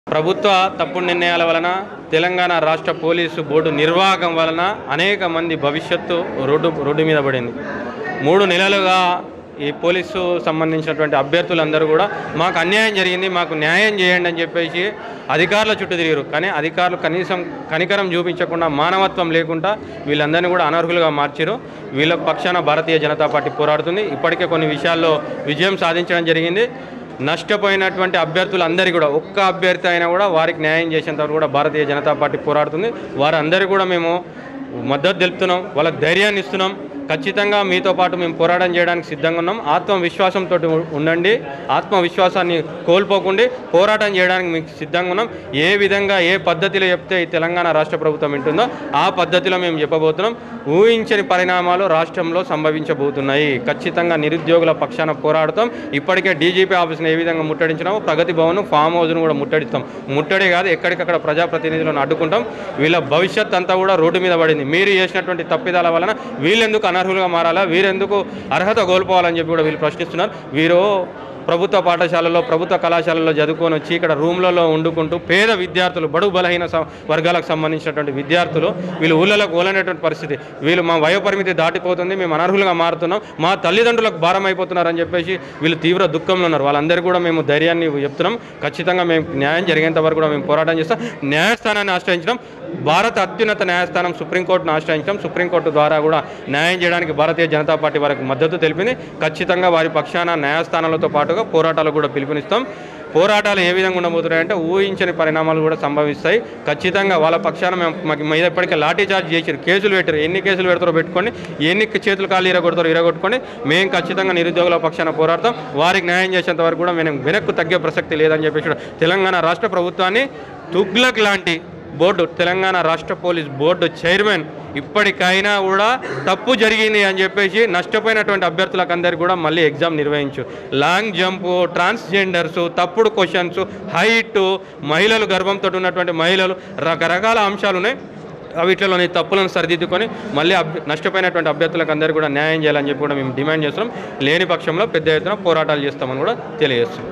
ప్రభుత్వ తప్పుడు నిర్ణయాల వలన తెలంగాణ రాష్ట్ర పోలీసు బోర్డు నిర్వాహకం వలన అనేక మంది భవిష్యత్తు రోడ్డు రోడ్డు మీద పడింది మూడు నెలలుగా ఈ పోలీసు సంబంధించినటువంటి అభ్యర్థులందరూ కూడా మాకు అన్యాయం జరిగింది మాకు న్యాయం చేయండి అని చెప్పేసి అధికారుల చుట్టూ తిరిగారు కానీ అధికారులు కనీసం కనికరం చూపించకుండా మానవత్వం లేకుండా వీళ్ళందరినీ కూడా అనర్హులుగా మార్చారు వీళ్ళ పక్షాన భారతీయ జనతా పార్టీ పోరాడుతుంది ఇప్పటికే కొన్ని విషయాల్లో విజయం సాధించడం జరిగింది నష్టపోయినటువంటి అభ్యర్థులందరికీ కూడా ఒక్క అభ్యర్థి అయినా కూడా వారికి న్యాయం చేసేంత వరకు కూడా భారతీయ జనతా పార్టీ పోరాడుతుంది వారందరికీ కూడా మేము మద్దతు తెలుపుతున్నాం వాళ్ళకి ధైర్యాన్ని ఇస్తున్నాం ఖచ్చితంగా మీతో పాటు మేము పోరాటం చేయడానికి సిద్ధంగా ఉన్నాం ఆత్మవిశ్వాసంతో ఉండండి ఆత్మవిశ్వాసాన్ని కోల్పోకుండా పోరాటం చేయడానికి మీకు సిద్ధంగా ఉన్నాం ఏ విధంగా ఏ పద్ధతిలో చెప్తే ఈ తెలంగాణ రాష్ట్ర ప్రభుత్వం వింటుందో ఆ పద్ధతిలో మేము చెప్పబోతున్నాం ఊహించని పరిణామాలు రాష్ట్రంలో సంభవించబోతున్నాయి ఖచ్చితంగా నిరుద్యోగుల పక్షాన పోరాడతాం ఇప్పటికే డీజీపీ ఆఫీస్ని ఏ విధంగా ముట్టడించినామో ప్రగతి భవన్ ఫామ్ హౌస్ను కూడా ముట్టడిస్తాం ముట్టడే కాదు ఎక్కడికక్కడ ప్రజాప్రతినిధులను అడ్డుకుంటాం వీళ్ళ భవిష్యత్ అంతా కూడా రోడ్డు మీద పడింది మీరు చేసినటువంటి తప్పిదాల వలన వీళ్ళెందుకు అనర్హులుగా మారాలా వీరెందుకు అర్హత కోల్పోవాలని చెప్పి కూడా వీళ్ళు ప్రశ్నిస్తున్నారు వీరు ప్రభుత్వ పాఠశాలలో ప్రభుత్వ కళాశాలలో చదువుకొని వచ్చి ఇక్కడ రూమ్లలో వండుకుంటూ పేద విద్యార్థులు బడు బలహీన స- వర్గాలకు సంబంధించినటువంటి విద్యార్థులు వీళ్ళు ఊళ్ళలోకి ఓలనేటువంటి పరిస్థితి వీళ్ళు మా వయోపరిమితి దాటిపోతుంది మేము అనర్హులుగా మారుతున్నాం మా తల్లిదండ్రులకు భారం అయిపోతున్నారని చెప్పేసి వీళ్ళు తీవ్ర దుఃఖంలో ఉన్నారు వాళ్ళందరికీ కూడా మేము ధైర్యాన్ని చెప్తున్నాం ఖచ్చితంగా మేము న్యాయం జరిగేంత వరకు కూడా మేము పోరాటం చేస్తాం న్యాయస్థానాన్ని ఆశ్రయించడం భారత అత్యున్నత న్యాయస్థానం సుప్రీంకోర్టును ఆశ్రయించడం సుప్రీంకోర్టు ద్వారా కూడా న్యాయం చేయడానికి భారతీయ జనతా పార్టీ వారికి మద్దతు తెలిపింది ఖచ్చితంగా వారి పక్షాన న్యాయస్థానాలతో పాటుగా పోరాటాలు కూడా పిలుపునిస్తాం పోరాటాలు ఏ విధంగా ఉండబోతున్నాయంటే ఊహించని పరిణామాలు కూడా సంభవిస్తాయి ఖచ్చితంగా వాళ్ళ పక్షాన మేము మాకు మీద ఇప్పటికే లాఠీ చార్జ్ చేసారు కేసులు పెట్టారు ఎన్ని కేసులు పెడతారో పెట్టుకోండి ఎన్ని చేతులు కాళ్ళు ఇరగొడతారో ఇరగొట్టుకోండి మేము ఖచ్చితంగా నిరుద్యోగుల పక్షాన పోరాడతాం వారికి న్యాయం చేసేంత వరకు కూడా మేము వెనక్కు తగ్గే ప్రసక్తి లేదని చెప్పేసి కూడా తెలంగాణ రాష్ట్ర ప్రభుత్వాన్ని తుగ్లక్ లాంటి బోర్డు తెలంగాణ రాష్ట్ర పోలీస్ బోర్డు చైర్మన్ ఇప్పటికైనా కూడా తప్పు జరిగింది అని చెప్పేసి నష్టపోయినటువంటి అభ్యర్థులకు అందరికీ కూడా మళ్ళీ ఎగ్జామ్ నిర్వహించు లాంగ్ జంప్ ట్రాన్స్జెండర్స్ తప్పుడు క్వశ్చన్స్ హైట్ మహిళలు గర్భంతో ఉన్నటువంటి మహిళలు రకరకాల అంశాలు ఉన్నాయి వీటిలోని తప్పులను సరిదిద్దుకొని మళ్ళీ అభ్య నష్టపోయినటువంటి అభ్యర్థులకు అందరికీ కూడా న్యాయం చేయాలని చెప్పి కూడా మేము డిమాండ్ చేస్తున్నాం లేని పక్షంలో పెద్ద ఎత్తున పోరాటాలు చేస్తామని కూడా తెలియజేస్తున్నాం